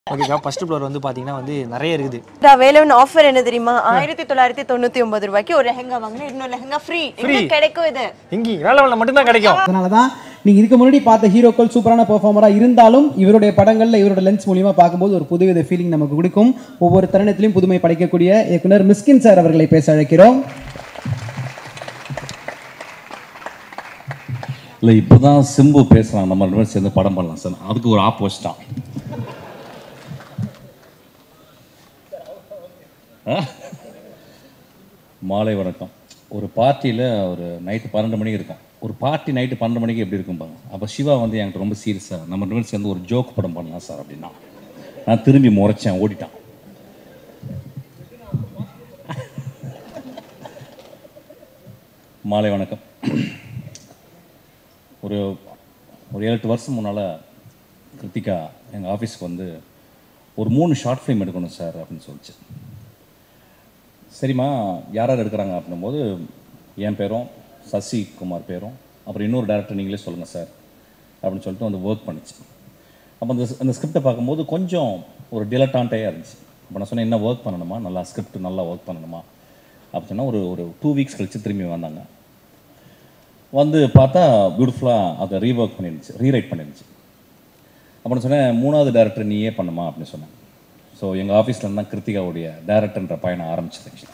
ஓகேக்கா first floor வந்து பார்த்தீங்கன்னா வந்து நிறைய இருக்குது வேலவன் ஆஃபர் என்ன தெரியுமா ஆயிரத்தி தொள்ளாயிரத்தி தொண்ணூத்தி ஒன்பது ரூபாய்க்கு ஒரு லெஹங்கா வாங்கினா இன்னொரு லெஹங்கா ஃப்ரீ எங்க கிடைக்கும் இது இங்கே வேலை மட்டும்தான் கிடைக்கும் அதனால தான் நீங்க இதுக்கு முன்னாடி பார்த்த ஹீரோக்கள் சூப்பரான பெர்ஃபார்மராக இருந்தாலும் இவருடைய படங்கள்ல இவரோட லென்ஸ் மூலியமா பார்க்கும்போது ஒரு புதுவித ஃபீலிங் நமக்கு கொடுக்கும் ஒவ்வொரு தருணத்திலையும் புதுமை படைக்கக்கூடிய இயக்குனர் மிஸ்கின் சார் அவர்களை பேச அழைக்கிறோம் இல்லை இப்போ தான் சிம்பு பேசுகிறான் நம்ம ரெண்டு பேரும் சேர்ந்து படம் பண்ணலாம் சார் அதுக்கு ஒரு ஆப் வச்சிட்டான் ஆ? மாலை வணக்கம் ஒரு பார்ட்டியில் ஒரு நைட்டு பன்னெண்டு மணிக்கு இருக்கும் ஒரு பார்ட்டி நைட்டு பன்னெண்டு மணிக்கு எப்படி இருக்கும் பாருங்க அப்போ சிவா வந்து என்கிட்ட ரொம்ப சீரியஸாக நம்ம ரெண்டு பேரும் சேர்ந்து ஒரு ஜோக் படம் பண்ணலாம் சார் அப்படின்னா நான் திரும்பி முறைச்சேன் ஓடிட்டான் மாலை வணக்கம் ஒரு ஒரு ஏழு எட்டு வருஷம் முன்னால் கிருத்திகா எங்கள் ஆஃபீஸ்க்கு வந்து ஒரு மூணு ஷார்ட் ஃபிலிம் எடுக்கணும் சார் அப்படின்னு சொல்லிச்சு சரிம்மா யார் யார் எடுக்கிறாங்க அப்படின்னும்போது என் பேரும் சசி குமார் பேரும் அப்புறம் இன்னொரு டேரக்டர் நீங்களே சொல்லுங்கள் சார் அப்படின்னு சொல்லிட்டு வந்து ஒர்க் பண்ணிச்சு அப்போ அந்த அந்த ஸ்கிரிப்டை பார்க்கும்போது கொஞ்சம் ஒரு டிலட்டான்ட்டே இருந்துச்சு அப்போ நான் சொன்னேன் என்ன ஒர்க் பண்ணணுமா நல்லா ஸ்கிரிப்ட் நல்லா ஒர்க் பண்ணணுமா அப்படின்னு சொன்னால் ஒரு ஒரு டூ வீக்ஸ் கழிச்சு திரும்பி வந்தாங்க வந்து பார்த்தா பியூட்டிஃபுல்லாக அதை ரீஒர்க் பண்ணிருந்துச்சு ரீரைட் பண்ணிருந்துச்சு அப்புறம் சொன்னேன் மூணாவது டேரக்டர் நீயே பண்ணுமா அப்படின்னு சொன்னேன் ஸோ எங்கள் ஆஃபீஸில் இருந்தால் கிருத்திகாவுடைய டேரக்டர்ன்ற பயணம் ஆரம்பிச்சது ஆக்சுவலாக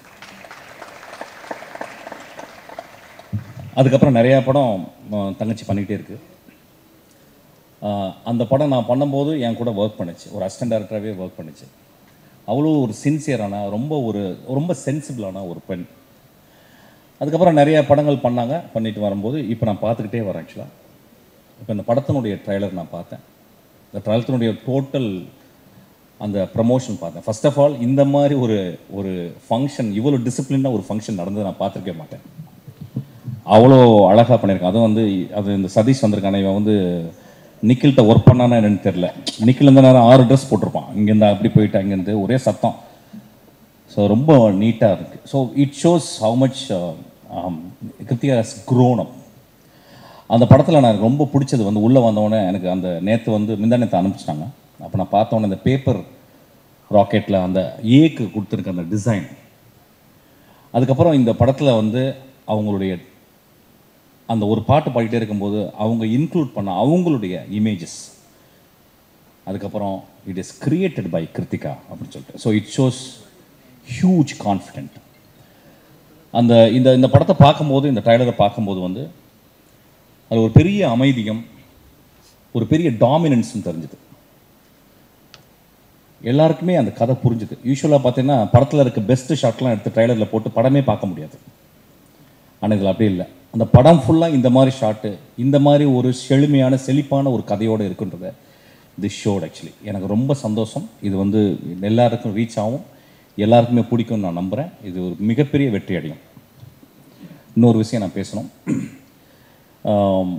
அதுக்கப்புறம் நிறையா படம் அஹ், தங்கச்சி பண்ணிக்கிட்டே இருக்கு அஹ், அந்த படம் நான் பண்ணும்போது என் கூட ஒர்க் பண்ணுச்சு ஒரு அசிஸ்டன்ட் டேரக்டராகவே ஒர்க் பண்ணுச்சு அவ்வளோ ஒரு சின்சியரான ரொம்ப ஒரு ரொம்ப சென்சிபிளான ஒரு பெண் அதுக்கப்புறம் நிறைய படங்கள் பண்ணாங்க பண்ணிட்டு வரும்போது இப்போ நான் பார்த்துக்கிட்டே வரேன் ஆக்சுவலாக இப்போ இந்த படத்தினுடைய ட்ரைலர் நான் பார்த்தேன் இந்த ட்ரைலத்தினுடைய டோட்டல் அந்த ப்ரமோஷன் பார்த்தேன் ஃபர்ஸ்ட் ஆஃப் ஆல் இந்த மாதிரி ஒரு ஒரு ஃபங்க்ஷன் இவ்வளோ டிசிப்ளினாக ஒரு ஃபங்க்ஷன் நடந்தது நான் பார்த்துருக்கவே மாட்டேன் அவ்வளோ அழகாக பண்ணியிருக்கேன் அதுவும் வந்து அது இந்த சதீஷ் வந்திருக்கானே இவன் வந்து நிக்கில்கிட்ட ஒர்க் பண்ணானா என்னன்னு தெரில நிக்கில் இந்த நேரம் ஆறு ட்ரெஸ் போட்டிருப்பான் இங்கேருந்து அப்படி போயிட்டு அங்கேருந்து ஒரே சத்தம் ஸோ ரொம்ப நீட்டாக இருக்குது so it shows how much Krithika has grown up அந்த படத்தில் நான் எனக்கு ரொம்ப பிடிச்சது வந்து உள்ளே வந்தவொடனே எனக்கு அந்த நேற்று வந்து முந்தா நேற்று அனுப்பிச்சிட்டாங்க அப்போ நான் பார்த்தோன்னே அந்த பேப்பர் ராக்கெட்டில் அந்த ஏக்கு கொடுத்துருக்க அந்த டிசைன் அதுக்கப்புறம் இந்த படத்தில் வந்து அவங்களுடைய அந்த ஒரு பாட்டு பாடிட்டே இருக்கும்போது அவங்க இன்க்ளூட் பண்ண அவங்களுடைய இமேஜஸ் அதுக்கப்புறம் it is created by Krithika அப்படின்னு சொல்லிட்டு so it shows huge confident அந்த இந்த இந்த படத்தை பார்க்கும்போது இந்த ட்ரைலரை பார்க்கும்போது வந்து அது ஒரு பெரிய அமைதியம் ஒரு பெரிய டாமினன்ஸும் தெரிஞ்சுது எல்லாருக்குமே அந்த கதை புரிஞ்சுது யூஸ்வலாக பார்த்தீங்கன்னா படத்தில் இருக்க பெஸ்ட் ஷாட்லாம் எடுத்து ட்ரைலரில் போட்டு படமே பார்க்க முடியாது ஆனால் இதில் அப்படி இல்லை அந்த படம் ஃபுல்லாக இந்த மாதிரி ஷாட்டு இந்த மாதிரி ஒரு செழுமையான செழிப்பான ஒரு கதையோடு இருக்குன்றத திஸ் ஷோட் ஆக்சுவலி எனக்கு ரொம்ப சந்தோஷம் இது வந்து எல்லாருக்கும் ரீச் ஆகும் எல்லாருக்குமே பிடிக்கும்னு நான் நம்புகிறேன் இது ஒரு மிகப்பெரிய வெற்றி அடையும் இன்னொரு விஷயம் நான் பேசணும் ஆம்,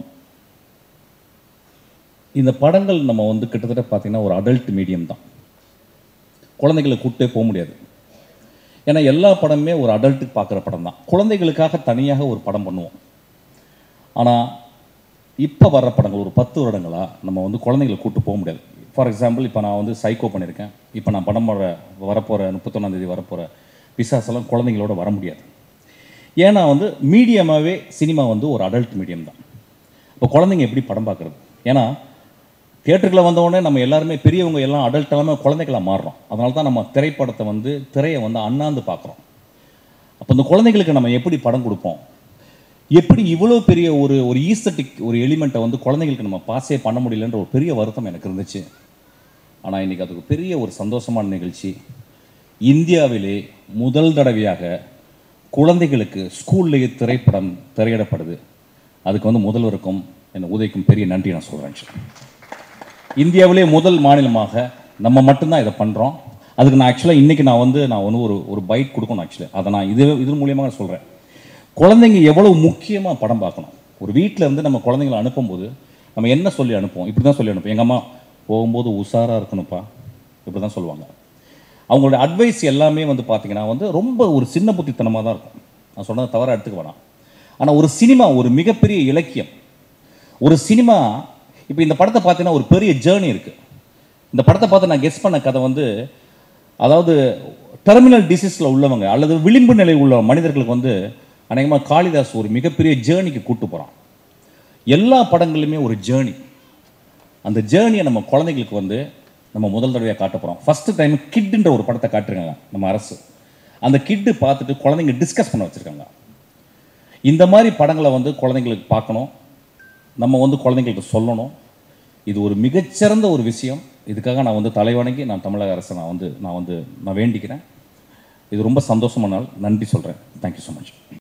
இந்த படங்கள் நம்ம வந்து கிட்டத்தட்ட பார்த்தீங்கன்னா ஒரு அடல்ட் மீடியம் தான் குழந்தைகளை கூட்டே போக முடியாது ஏன்னா எல்லா படமுமே ஒரு அடல்ட்டுக்கு பார்க்குற படம் தான் குழந்தைகளுக்காக தனியாக ஒரு படம் பண்ணுவோம் ஆனால் இப்போ வர்ற படங்கள் ஒரு பத்து வருடங்களா நம்ம வந்து குழந்தைகளை கூட்டு போக முடியாது ஃபார் எக்ஸாம்பிள் இப்போ நான் வந்து சைக்கோ பண்ணியிருக்கேன் இப்போ நான் படம் வர வரப்போகிற முப்பத்தொன்னாந்தேதி வரப்போகிற பிசாசெல்லாம் குழந்தைங்களோட வர முடியாது ஏன்னா வந்து மீடியமாகவே சினிமா வந்து ஒரு அடல்ட் மீடியம் தான் இப்போ குழந்தைங்க எப்படி படம் பார்க்குறது ஏன்னா தியேட்டருக்குள்ள வந்த உடனே நம்ம எல்லாருமே பெரியவங்க எல்லாம் அடல்ட் எல்லாமே குழந்தைகளா மாறுறோம் அதனால தான் நம்ம திரைப்படத்தை வந்து திரையை வந்து அண்ணாந்து பார்க்குறோம் அப்போ இந்த குழந்தைகளுக்கு நம்ம எப்படி படம் கொடுப்போம் எப்படி இவ்வளோ பெரிய ஒரு ஒரு ஈஸ்தட்டிக் ஒரு எலிமெண்ட்டை வந்து குழந்தைங்களுக்கு நம்ம பாஸே பண்ண முடியலன்ற ஒரு பெரிய வருத்தம் எனக்கு இருந்துச்சு ஆனால் இன்னைக்கு அதுக்கு பெரிய ஒரு சந்தோஷமான நிகழ்ச்சி இந்தியாவிலே முதல் தடவையாக குழந்தைகளுக்கு ஸ்கூல்லேயே திரைப்படம் திரையிடப்படுது அதுக்கு வந்து முதல்வருக்கும் என் உதவிக்கும் பெரிய நன்றி நான் சொல்கிறேன் இந்தியாவிலே முதல் மாநிலமாக நம்ம மட்டும்தான் இதை பண்ணுறோம் அதுக்கு நான் ஆக்சுவலாக இன்றைக்கி நான் வந்து நான் வந்து ஒரு ஒரு பைட் கொடுக்கணும் ஆக்சுவலி அதை நான் இது இது மூலியமாக சொல்கிறேன் குழந்தைங்க எவ்வளவு முக்கியமாக படம் பார்க்கணும் ஒரு வீட்டில் இருந்து நம்ம குழந்தைங்களை அனுப்பும்போது நம்ம என்ன சொல்லி அனுப்புவோம் இப்படி தான் சொல்லி அனுப்புவோம் எங்கள் அம்மா போகும்போது உஷாராக இருக்கணும்ப்பா இப்படி தான் சொல்லுவாங்க அவங்களோட அட்வைஸ் எல்லாமே வந்து பார்த்தீங்கன்னா வந்து ரொம்ப ஒரு சின்ன புத்தித்தனமாக தான் இருக்கும் நான் சொன்னதை தவறாக எடுத்துக்க வேணாம் ஆனால் ஒரு சினிமா ஒரு மிகப்பெரிய இலக்கியம் ஒரு சினிமா இப்போ இந்த படத்தை பார்த்தீங்கன்னா ஒரு பெரிய ஜேர்னி இருக்கு இந்த படத்தை பார்த்து நான் கெஸ் பண்ண கதை வந்து அதாவது டெர்மினல் டிசீஸில் உள்ளவங்க அல்லது விளிம்பு நிலை உள்ள மனிதர்களுக்கு வந்து அநேகமாக காளிதாஸ் ஒரு மிகப்பெரிய ஜேர்னிக்கு கூட்டு போகிறான் எல்லா படங்களுமே ஒரு ஜேர்னி அந்த ஜேர்னியை நம்ம குழந்தைங்களுக்கு வந்து நம்ம முதல் தடவையாக காட்ட போகிறோம் ஃபஸ்ட்டு டைம் கிட்டுன்ற ஒரு படத்தை காட்டுருக்காங்க நம்ம அரசு அந்த கிட்டு பார்த்துட்டு குழந்தைங்க டிஸ்கஸ் பண்ண வச்சுருக்காங்க இந்த மாதிரி படங்களை வந்து குழந்தைங்களுக்கு பார்க்கணும் நம்ம வந்து குழந்தைங்களுக்கு சொல்லணும் இது ஒரு மிகச்சிறந்த ஒரு விஷயம் இதுக்காக நான் வந்து தலைவணங்கி நான் தமிழக அரசை நான் வந்து நான் வந்து நான் வேண்டிக்கிறேன் இது ரொம்ப சந்தோஷமான நாள் நன்றி சொல்கிறேன் தேங்க்யூ ஸோ மச்